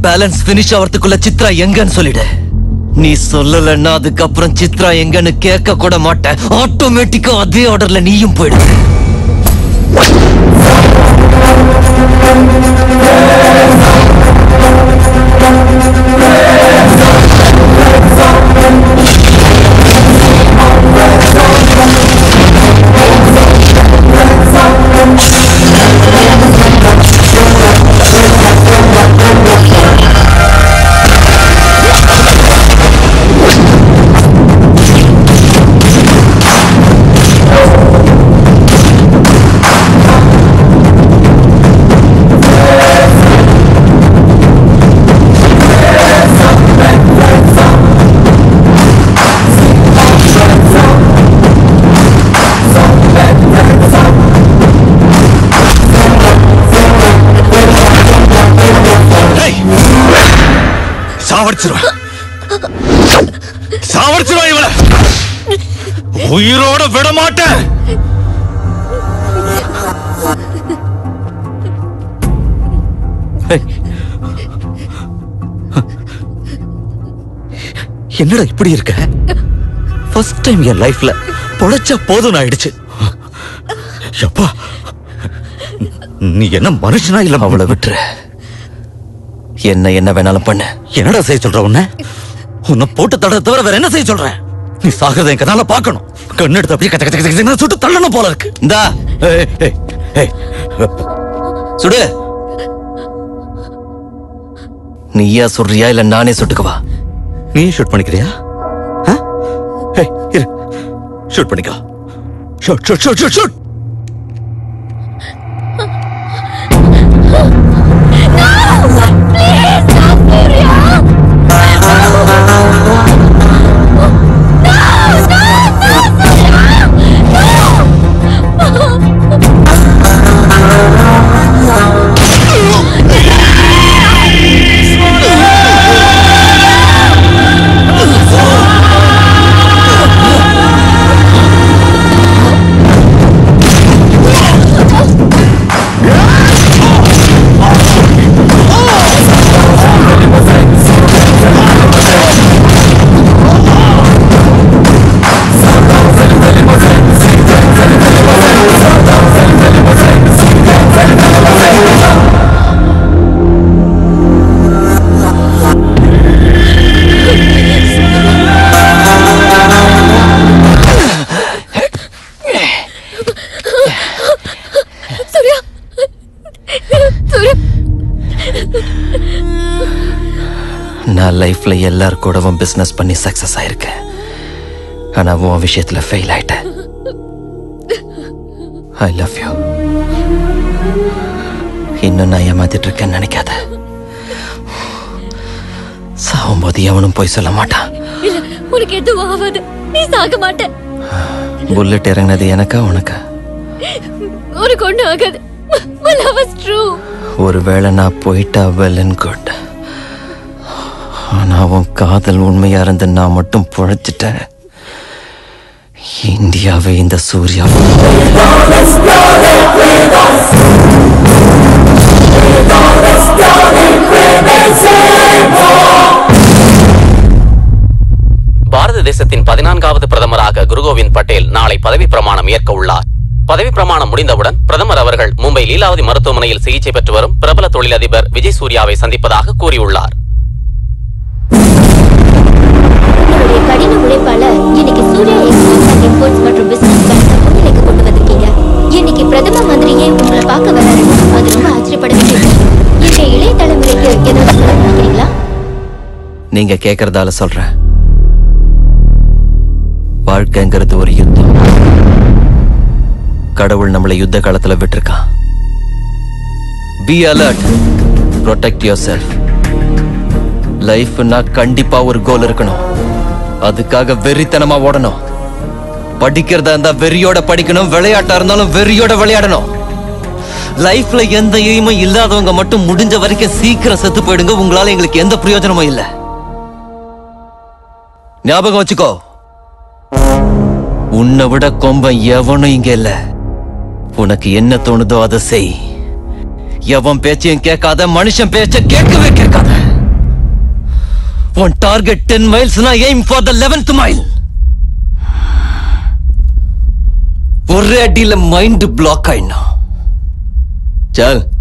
Balance finish ஆவறதுக்குள்ள Chitra எங்கன்னு சொல்லிடு நீ சொல்லலன்னா அதுக்கப்புறம் சித்ரா எங்கன்னு கேட்க கூட மாட்டேன் ஆட்டோமேட்டிக்கா அதே ஆர்டர்ல நீயும் போயிடு சாவடிச்சிருவேன் சாவடிச்சிருவேன் இவள உயிரோட விட மாட்டேன் என்னடா இப்படி இருக்க ஃபர்ஸ்ட் டைம் என் லைஃப்ல பொழைச்சா போதும் ஆயிடுச்சு எப்பா நீ என்ன மனுஷனா இல்ல அவளை விட்டுரு என்ன என்ன வேணாலும் பண்ணு என்னடா செய்ய சொல்ற உன்ன உன்னை போட்டு தட தவிர வேற என்ன செய்ய சொல்ற நீ சாகிறத என் கண்ணால பார்க்கணும் கண்ணு எடுத்து அப்படியே கச்ச கச்ச கச்ச கச்சன்னு சுட்டு தள்ளணும் போல இருக்கு இந்தா ஏய், ஏய், ஏய். சுடு நீயா சொல்றியா இல்ல நானே சுட்டுக்கவா நீ ஷூட் பண்ணிக்கிறியா ஆ? ஏய், இரு ஷூட் பண்ணிக்கோ shoot shoot shoot shoot shoot Surya Surya நான் லைஃப்ல எல்லார் கூடவும் பிசினஸ் பண்ணி சக்சஸ் ஆயிருக்கேன் ஆனா உன் விஷயத்துல ஃபெயில் ஆயிட்டேன் ஐ லவ் யூ இன்னும் நான் ஏமாத்திட்டு இருக்கேன்னு நினைக்காத சாகும்போது எவனும் போய் சொல்ல மாட்டான் இல்ல உனக்கு எதுவும் ஆகாது நீ சாக மாட்ட புல்லட் இறங்கினது எனக்கா உனக்கா உனக்கு ஒண்ணும் ஆகாது My love is true. ஒருவேளை நான் போயிட்டா வெல் அண்ட் குட் ஆனா உன் காதல் உண்மையா இருந்து நான் மட்டும் புழைச்சிட்டேன் இந்தியாவை இந்த சூர்யா பாரத தேசத்தின் பதினான்காவது பிரதமராக குருகோவிந்த் பட்டேல் நாளை பதவி பிரமாணம் ஏற்க உள்ளார் பதவி பிரமாணம் முடிந்தவுடன் பிரதமர் அவர்கள் மும்பை லீலாவதி மருத்துவமனையில் சிகிச்சை பெற்று வரும் பிரபல தொழிலதிபர் விஜய் சூர்யாவை சந்திப்பதாக கூறியுள்ளார் உங்களுடைய கடின உழைப்பால இன்னைக்கு சூர்யா எக்ஸ்போர்ட்ஸ் அண்ட் இம்போர்ட்ஸ் மற்றும் பிசினஸ் பேங்க் முன்னிலைக்கு கொண்டு வந்திருக்கீங்க இன்னைக்கு பிரதம மந்திரியே உங்களை பார்க்க வராரு அது ரொம்ப ஆச்சரியப்பட வேண்டியது இன்றைய இளைய தலைமுறைக்கு ஏதாவது சொல்ல நினைக்கிறீங்களா நீங்க கேக்குறதால சொல்றேன் வாழ்க்கைங்கிறது ஒரு யுத்தம் கடவுள் நம்மளை யுத்த காலத்துல விட்டிருக்கான் be alert protect yourself லைஃப்னா கண்டிப்பா ஒரு கோல் இருக்கணும் அதுக்காக வெறித்தனமா ஓடணும் படிக்கிறதா இருந்தா வெறியோட படிக்கணும் விளையாட்டா இருந்தாலும் வெறியோட விளையாடணும் லைஃப்ல எந்த எய்மும் இல்லாதவங்க மட்டும் முடிஞ்ச வரைக்கும் சீக்கிரம் செத்து போயிடுங்க உங்களால எங்களுக்கு எந்த பிரயோஜனமும் இல்ல ஞாபகம் வச்சுக்கோ உன்னை விட கொம்பன் எவனும் இங்க இல்ல உனக்கு என்ன தோணுதோ அதை செய் எவன் பேச்சையும் கேட்காத மனுஷன் பேச்ச கேட்கவே கேட்காத உன் டார்கெட் டென் மைல்ஸ்னா aim for the eleventh mile ஒரே அடியில மைண்ட் பிளாக் ஆயிடணும் சல்